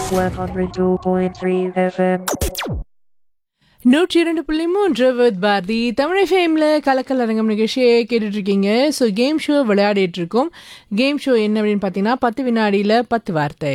102.3 FM. நூற்றி இரண்டு புள்ளி மூன்று வித் பாரதி தமிழ் ஃபேமில் கலக்கல் அரங்கம் நிகழ்ச்சியை கேட்டுட்டு இருக்கீங்க ஸோ கேம் ஷோ விளையாடிட்டு இருக்கோம் கேம் ஷோ என்ன அப்படின்னு பார்த்தீங்கன்னா பத்து வினாடியில் பத்து வார்த்தை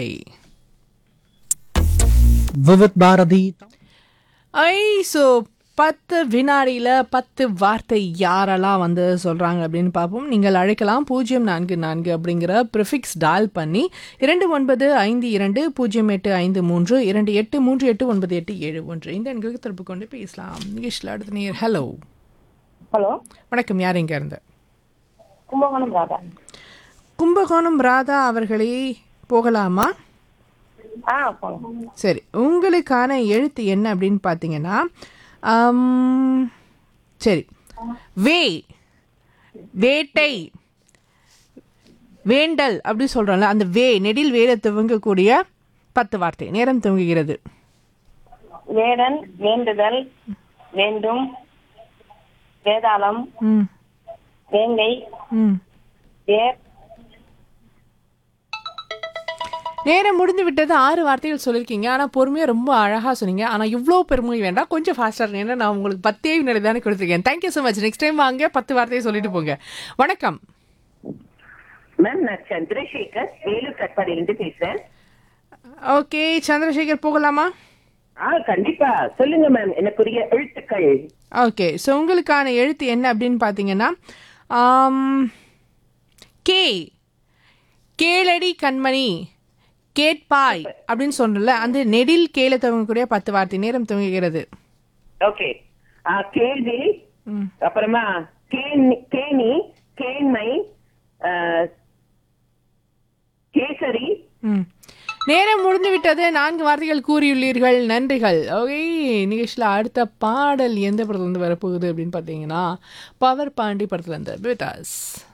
விவித் பாரதி ஐ ஸோ பத்து வினாடியில் பத்து வார்த்தை யாரெல்லாம் வந்து சொல்கிறாங்க அப்படின்னு பார்ப்போம் நீங்கள் அழைக்கலாம் பூஜ்ஜியம் நான்கு நான்கு அப்படிங்கிற ப்ரிஃபிக்ஸ் டால் பண்ணி இரண்டு ஒன்பது ஐந்து இரண்டு பூஜ்ஜியம் எட்டு ஐந்து மூன்று இரண்டு எட்டு மூன்று எட்டு ஒன்பது எட்டு ஏழு ஒன்று இந்த எண்களுக்கு திருப்பி கொண்டு பேசலாம் நிகழ்ச்சியில் அடுத்த நேர் ஹலோ ஹலோ வணக்கம் யார் இங்கே இருந்து கும்பகோணம் ராதா கும்பகோணம் ராதா அவர்களே போகலாமா ஆ போங்க சரி உங்களுக்கான எழுத்து என்ன அப்படின்னு பார்த்தீங்கன்னா ஆம், சரி வே வேட்டை வேண்டல் அப்படி சொல்கிறோம்ல அந்த வே நெடில் வேலை துவங்கக்கூடிய பத்து வார்த்தை நேரம் துவங்குகிறது வேடன் வேண்டுதல் வேண்டும் வேதாளம் ம் வேங்கை ம் வேர் நேரம் முடிந்து விட்டது ஆறு வார்த்தைகள் சொல்லியிருக்கீங்க ஆனால் பொறுமையாக ரொம்ப அழகாக சொன்னீங்க ஆனால் இவ்வளோ பெருமை வேண்டாம் கொஞ்சம் ஃபாஸ்ட்டாக ஏன்னா நான் உங்களுக்கு பத்தே வினாடி தானே கொடுத்துருக்கேன் thank you so much next time வாங்க பத்து வார்த்தையை சொல்லிட்டு போங்க வணக்கம் மேம் நான் சந்திரசேகர் வேலூர் கட்பாடியிலிருந்து பேசுறேன் ஓகே சந்திரசேகர் போகலாமா ஆ கண்டிப்பா சொல்லுங்க மேம் எனக்குரிய எழுத்துக்கள் ஓகே ஸோ உங்களுக்கான எழுத்து என்ன அப்படின்னு பார்த்தீங்கன்னா ஆம், கே கேளடி கண்மணி கேட்பாய் அப்படின்னு சொல்றல அந்த நெடில் கேள துவங்கக்கூடிய பத்து வார்த்தை நேரம் துவங்குகிறது ஓகே ஆ, கேள்வி ம். அப்புறமா கேணி கேணி கேண்மை ஆ, கேசரி ம் நேரம் முடிந்து விட்டது நான்கு வார்த்தைகள் கூறியுள்ளீர்கள் நன்றிகள் ஓகே நிகழ்ச்சியில் அடுத்த பாடல் எந்த படத்துலேருந்து வரப்போகுது அப்படின்னு பார்த்தீங்கன்னா பவர் பாண்டி படத்துலேருந்து பிதாஸ்